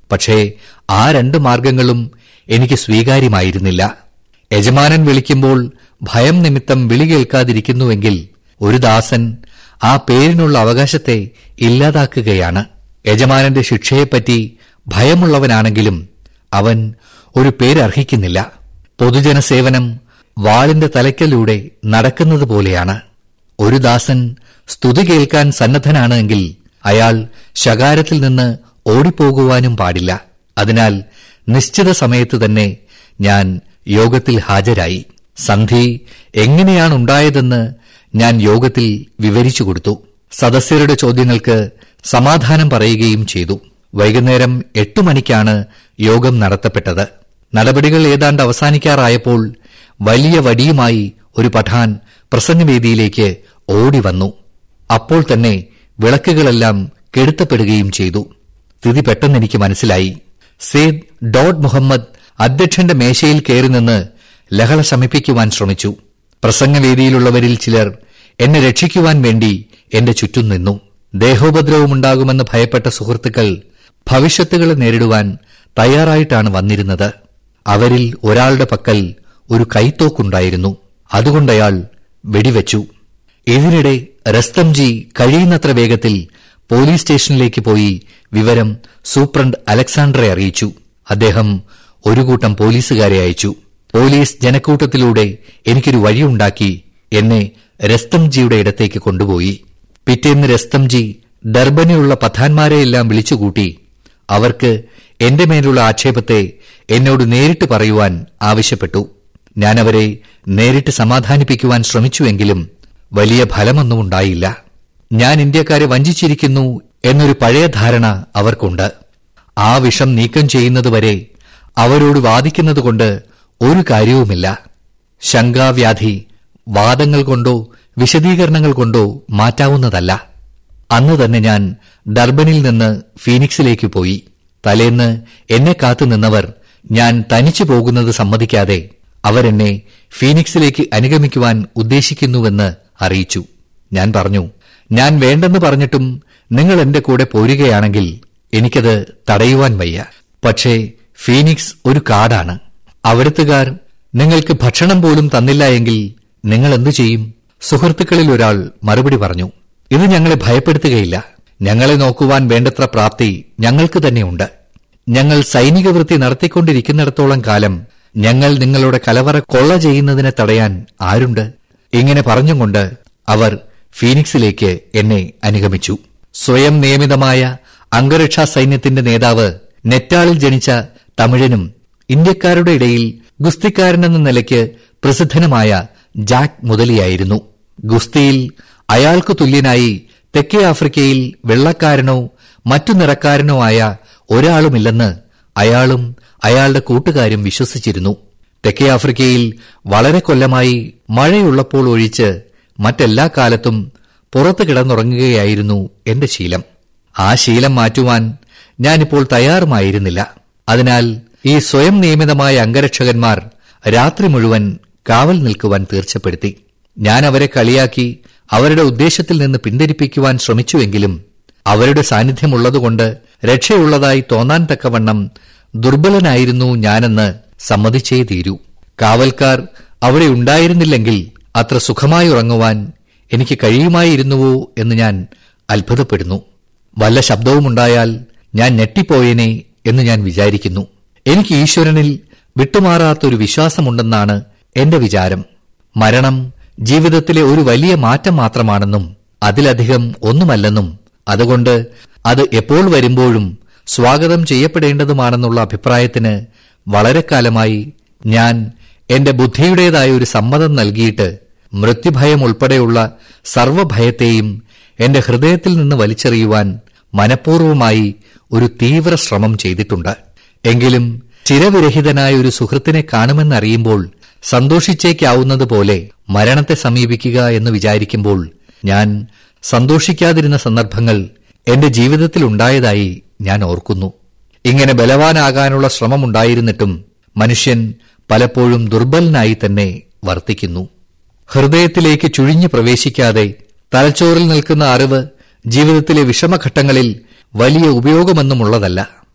പക്ഷേ ആ രണ്ട് മാർഗങ്ങളും എനിക്ക് സ്വീകാര്യമായിരുന്നില്ല യജമാനൻ വിളിക്കുമ്പോൾ ഭയം നിമിത്തം വിളി കേൾക്കാതിരിക്കുന്നുവെങ്കിൽ ഒരു ദാസൻ ആ പേരിനുള്ള അവകാശത്തെ ഇല്ലാതാക്കുകയാണ് യജമാനന്റെ ശിക്ഷയെപ്പറ്റി ഭയമുള്ളവനാണെങ്കിലും അവൻ ഒരു പേരർഹിക്കുന്നില്ല പൊതുജനസേവനം വാളിന്റെ തലയ്ക്കലൂടെ നടക്കുന്നത് പോലെയാണ് ഒരു ദാസൻ സ്തുതി കേൾക്കാൻ സന്നദ്ധനാണ് എങ്കിൽ അയാൾ ശകാരത്തിൽ നിന്ന് ഓടിപ്പോകുവാനും പാടില്ല അതിനാൽ നിശ്ചിത സമയത്ത് തന്നെ ഞാൻ യോഗത്തിൽ ഹാജരായി സന്ധി എങ്ങനെയാണുണ്ടായതെന്ന് ഞാൻ യോഗത്തിൽ വിവരിച്ചു കൊടുത്തു സദസ്യരുടെ ചോദ്യങ്ങൾക്ക് സമാധാനം പറയുകയും ചെയ്തു വൈകുന്നേരം എട്ടു മണിക്കാണ് യോഗം നടത്തപ്പെട്ടത് നടപടികൾ ഏതാണ്ട് അവസാനിക്കാറായപ്പോൾ വലിയ വടിയുമായി ഒരു പഠാൻ പ്രസംഗവേദിയിലേക്ക് ഓടി വന്നു അപ്പോൾ തന്നെ വിളക്കുകളെല്ലാം കെടുത്തപ്പെടുകയും ചെയ്തു സ്ഥിതി പെട്ടെന്ന് എനിക്ക് മനസ്സിലായി സെയ്ദ് ഡോഡ് മുഹമ്മദ് അധ്യക്ഷന്റെ മേശയിൽ കയറി നിന്ന് ലഹള ശമിപ്പിക്കുവാൻ ശ്രമിച്ചു പ്രസംഗവേദിയിലുള്ളവരിൽ ചിലർ എന്നെ രക്ഷിക്കുവാൻ വേണ്ടി എന്റെ ചുറ്റും നിന്നു ദേഹോപദ്രവമുണ്ടാകുമെന്ന് ഭയപ്പെട്ട സുഹൃത്തുക്കൾ ഭവിഷ്യത്തുകളെ നേരിടുവാൻ തയ്യാറായിട്ടാണ് വന്നിരുന്നത് അവരിൽ ഒരാളുടെ പക്കൽ ഒരു കൈത്തോക്കുണ്ടായിരുന്നു അതുകൊണ്ടയാൾ വെടിവെച്ചു ഇതിനിടെ രസ്തംജി കഴിയുന്നത്ര വേഗത്തിൽ പോലീസ് സ്റ്റേഷനിലേക്ക് പോയി വിവരം സൂപ്രണ്ട് അലക്സാണ്ടറെ അറിയിച്ചു അദ്ദേഹം ഒരു കൂട്ടം പോലീസുകാരെ അയച്ചു പോലീസ് ജനക്കൂട്ടത്തിലൂടെ എനിക്കൊരു വഴിയുണ്ടാക്കി എന്നെ രസ്തംജിയുടെ ഇടത്തേക്ക് കൊണ്ടുപോയി പിറ്റേന്ന് രസ്തംജി ഡർബനിലുള്ള പഥാന്മാരെയെല്ലാം വിളിച്ചുകൂട്ടി അവർക്ക് എന്റെ മേലുള്ള ആക്ഷേപത്തെ എന്നോട് നേരിട്ട് പറയുവാൻ ആവശ്യപ്പെട്ടു ഞാൻ അവരെ നേരിട്ട് സമാധാനിപ്പിക്കുവാൻ ശ്രമിച്ചുവെങ്കിലും വലിയ ഫലമൊന്നും ഉണ്ടായില്ല ഞാൻ ഇന്ത്യക്കാരെ വഞ്ചിച്ചിരിക്കുന്നു എന്നൊരു പഴയ ധാരണ അവർക്കുണ്ട് ആ വിഷം നീക്കം ചെയ്യുന്നതുവരെ അവരോട് വാദിക്കുന്നതുകൊണ്ട് ഒരു കാര്യവുമില്ല ശങ്കാവ്യാധി വാദങ്ങൾ കൊണ്ടോ വിശദീകരണങ്ങൾ കൊണ്ടോ മാറ്റാവുന്നതല്ല അന്ന് തന്നെ ഞാൻ ഡർബനിൽ നിന്ന് ഫീനിക്സിലേക്ക് പോയി തലേന്ന് എന്നെ കാത്തുനിന്നവർ ഞാൻ തനിച്ചു പോകുന്നത് സമ്മതിക്കാതെ അവരെന്നെ ഫീനിക്സിലേക്ക് അനുഗമിക്കുവാൻ ഉദ്ദേശിക്കുന്നുവെന്ന് അറിയിച്ചു ഞാൻ പറഞ്ഞു ഞാൻ വേണ്ടെന്ന് പറഞ്ഞിട്ടും നിങ്ങൾ എന്റെ കൂടെ പോരുകയാണെങ്കിൽ എനിക്കത് തടയുവാൻ വയ്യ പക്ഷേ ഫീനിക്സ് ഒരു കാടാണ് അവിടുത്തുകാർ നിങ്ങൾക്ക് ഭക്ഷണം പോലും തന്നില്ല എങ്കിൽ നിങ്ങൾ എന്തു ചെയ്യും സുഹൃത്തുക്കളിൽ ഒരാൾ മറുപടി പറഞ്ഞു ഇത് ഞങ്ങളെ ഭയപ്പെടുത്തുകയില്ല ഞങ്ങളെ നോക്കുവാൻ വേണ്ടത്ര പ്രാപ്തി ഞങ്ങൾക്ക് തന്നെയുണ്ട് ഞങ്ങൾ സൈനിക വൃത്തി നടത്തിക്കൊണ്ടിരിക്കുന്നിടത്തോളം കാലം ഞങ്ങൾ നിങ്ങളുടെ കലവറ കൊള്ള ചെയ്യുന്നതിനെ തടയാൻ ആരുണ്ട് ഇങ്ങനെ പറഞ്ഞുകൊണ്ട് അവർ ഫീനിക്സിലേക്ക് എന്നെ അനുഗമിച്ചു സ്വയം നിയമിതമായ അംഗരക്ഷാ സൈന്യത്തിന്റെ നേതാവ് നെറ്റാളിൽ ജനിച്ച തമിഴനും ഇന്ത്യക്കാരുടെ ഇടയിൽ ഗുസ്തിക്കാരനെന്ന നിലയ്ക്ക് പ്രസിദ്ധനുമായ ജാക്ക് മുതലിയായിരുന്നു ഗുസ്തിയിൽ അയാൾക്കു തുല്യനായി തെക്കേ ആഫ്രിക്കയിൽ വെള്ളക്കാരനോ മറ്റു നിറക്കാരനോ ആയ ഒരാളുമില്ലെന്ന് അയാളും അയാളുടെ കൂട്ടുകാരും വിശ്വസിച്ചിരുന്നു തെക്കേ ആഫ്രിക്കയിൽ വളരെ കൊല്ലമായി മഴയുള്ളപ്പോൾ ഒഴിച്ച് മറ്റെല്ലാ കാലത്തും പുറത്തു കിടന്നുറങ്ങുകയായിരുന്നു എന്റെ ശീലം ആ ശീലം മാറ്റുവാൻ ഞാനിപ്പോൾ തയ്യാറുമായിരുന്നില്ല അതിനാൽ ഈ സ്വയം നിയമിതമായ അംഗരക്ഷകന്മാർ രാത്രി മുഴുവൻ കാവൽ നിൽക്കുവാൻ തീർച്ചപ്പെടുത്തി ഞാൻ അവരെ കളിയാക്കി അവരുടെ ഉദ്ദേശത്തിൽ നിന്ന് പിന്തിരിപ്പിക്കുവാൻ ശ്രമിച്ചുവെങ്കിലും അവരുടെ സാന്നിധ്യമുള്ളതുകൊണ്ട് രക്ഷയുള്ളതായി തോന്നാൻ തക്കവണ്ണം ദുർബലനായിരുന്നു ഞാനെന്ന് സമ്മതിച്ചേ തീരൂ കാവൽക്കാർ അവിടെ ഉണ്ടായിരുന്നില്ലെങ്കിൽ അത്ര സുഖമായി ഉറങ്ങുവാൻ എനിക്ക് കഴിയുമായിരുന്നുവോ എന്ന് ഞാൻ അത്ഭുതപ്പെടുന്നു വല്ല ശബ്ദവുമുണ്ടായാൽ ഞാൻ ഞെട്ടിപ്പോയേനെ എന്ന് ഞാൻ വിചാരിക്കുന്നു എനിക്ക് ഈശ്വരനിൽ വിട്ടുമാറാത്തൊരു വിശ്വാസമുണ്ടെന്നാണ് എന്റെ വിചാരം മരണം ജീവിതത്തിലെ ഒരു വലിയ മാറ്റം മാത്രമാണെന്നും അതിലധികം ഒന്നുമല്ലെന്നും അതുകൊണ്ട് അത് എപ്പോൾ വരുമ്പോഴും സ്വാഗതം ചെയ്യപ്പെടേണ്ടതുമാണെന്നുള്ള അഭിപ്രായത്തിന് വളരെ കാലമായി ഞാൻ എന്റെ ബുദ്ധിയുടേതായ ഒരു സമ്മതം നൽകിയിട്ട് മൃത്യുഭയം ഉൾപ്പെടെയുള്ള സർവഭയത്തെയും എന്റെ ഹൃദയത്തിൽ നിന്ന് വലിച്ചെറിയുവാൻ മനഃപൂർവമായി ഒരു തീവ്ര ശ്രമം ചെയ്തിട്ടുണ്ട് എങ്കിലും ചിരവിരഹിതനായ ഒരു സുഹൃത്തിനെ കാണുമെന്നറിയുമ്പോൾ സന്തോഷിച്ചേക്കാവുന്നതുപോലെ മരണത്തെ സമീപിക്കുക എന്ന് വിചാരിക്കുമ്പോൾ ഞാൻ സന്തോഷിക്കാതിരുന്ന സന്ദർഭങ്ങൾ എന്റെ ജീവിതത്തിൽ ഉണ്ടായതായി ഞാൻ ഓർക്കുന്നു ഇങ്ങനെ ബലവാനാകാനുള്ള ശ്രമമുണ്ടായിരുന്നിട്ടും മനുഷ്യൻ പലപ്പോഴും ദുർബലനായി തന്നെ വർത്തിക്കുന്നു ഹൃദയത്തിലേക്ക് ചുഴിഞ്ഞു പ്രവേശിക്കാതെ തലച്ചോറിൽ നിൽക്കുന്ന അറിവ് ജീവിതത്തിലെ വിഷമഘട്ടങ്ങളിൽ വലിയ ഉപയോഗമൊന്നുമുള്ളതല്ല